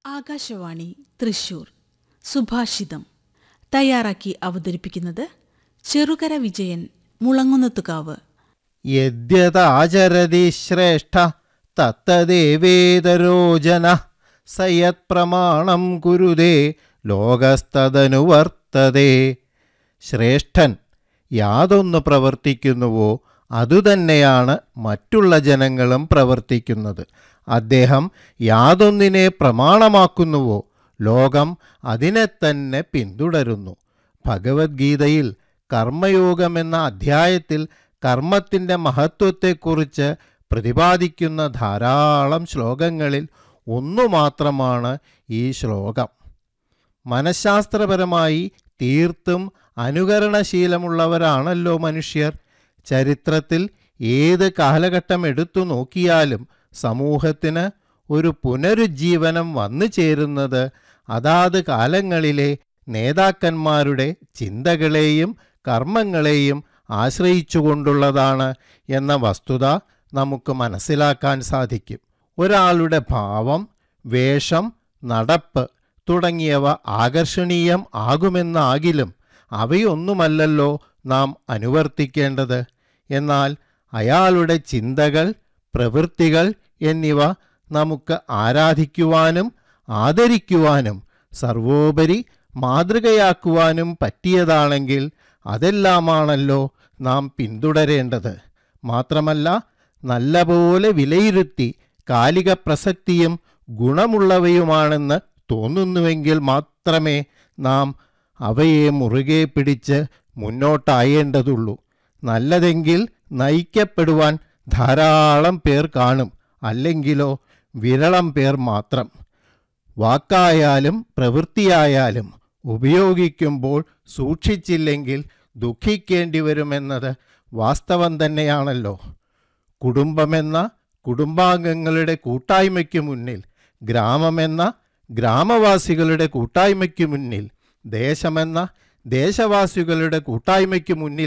ആകാശവാണി തൃശൂർ സുഭാഷിതം തയ്യാറാക്കി അവതരിപ്പിക്കുന്നത് ചെറുകര വിജയൻ മുളങ്ങുന്നത്തുകാവ് യദ്യതാചരതി ശ്രേഷ്ഠ തത്തദേവേതരോ ജന സയത് പ്രമാണം കുരുതേ ലോകസ്തദനുവർത്തതേ ശ്രേഷ്ഠൻ യാതൊന്ന് പ്രവർത്തിക്കുന്നുവോ അതുതന്നെയാണ് മറ്റുള്ള ജനങ്ങളും പ്രവർത്തിക്കുന്നത് അദ്ദേഹം യാതൊന്നിനെ പ്രമാണമാക്കുന്നുവോ ലോകം അതിനെ തന്നെ പിന്തുടരുന്നു ഭഗവത്ഗീതയിൽ കർമ്മയോഗമെന്ന അധ്യായത്തിൽ കർമ്മത്തിൻ്റെ മഹത്വത്തെക്കുറിച്ച് പ്രതിപാദിക്കുന്ന ധാരാളം ശ്ലോകങ്ങളിൽ ഒന്നു മാത്രമാണ് ഈ ശ്ലോകം മനഃശാസ്ത്രപരമായി തീർത്തും അനുകരണശീലമുള്ളവരാണല്ലോ മനുഷ്യർ ചരിത്രത്തിൽ ഏത് കാലഘട്ടം എടുത്തു നോക്കിയാലും സമൂഹത്തിന് ഒരു പുനരുജ്ജീവനം വന്നു ചേരുന്നത് അതാത് കാലങ്ങളിലെ നേതാക്കന്മാരുടെ ചിന്തകളെയും കർമ്മങ്ങളെയും ആശ്രയിച്ചുകൊണ്ടുള്ളതാണ് എന്ന വസ്തുത നമുക്ക് മനസ്സിലാക്കാൻ സാധിക്കും ഒരാളുടെ ഭാവം വേഷം നടപ്പ് തുടങ്ങിയവ ആകർഷണീയം ആകുമെന്നാകിലും അവയൊന്നുമല്ലല്ലോ നാം അനുവർത്തിക്കേണ്ടത് എന്നാൽ അയാളുടെ ചിന്തകൾ പ്രവൃത്തികൾ എന്നിവ നമുക്ക് ആരാധിക്കുവാനും ആദരിക്കുവാനും സർവോപരി മാതൃകയാക്കുവാനും പറ്റിയതാണെങ്കിൽ അതെല്ലാമാണല്ലോ നാം പിന്തുടരേണ്ടത് മാത്രമല്ല നല്ലപോലെ വിലയിരുത്തി കാലിക പ്രസക്തിയും ഗുണമുള്ളവയുമാണെന്ന് തോന്നുന്നുവെങ്കിൽ മാത്രമേ നാം അവയെ മുറുകെ പിടിച്ച് മുന്നോട്ടായേണ്ടതുള്ളൂ നല്ലതെങ്കിൽ നയിക്കപ്പെടുവാൻ ധാരാളം പേർ കാണും അല്ലെങ്കിലോ വിരളം പേർ മാത്രം വാക്കായാലും പ്രവൃത്തിയായാലും ഉപയോഗിക്കുമ്പോൾ സൂക്ഷിച്ചില്ലെങ്കിൽ ദുഃഖിക്കേണ്ടി വരുമെന്നത് വാസ്തവം തന്നെയാണല്ലോ കുടുംബമെന്ന കുടുംബാംഗങ്ങളുടെ കൂട്ടായ്മയ്ക്ക് മുന്നിൽ ഗ്രാമമെന്ന ഗ്രാമവാസികളുടെ കൂട്ടായ്മയ്ക്ക് മുന്നിൽ ദേശമെന്ന ദേശവാസികളുടെ കൂട്ടായ്മയ്ക്ക് മുന്നിൽ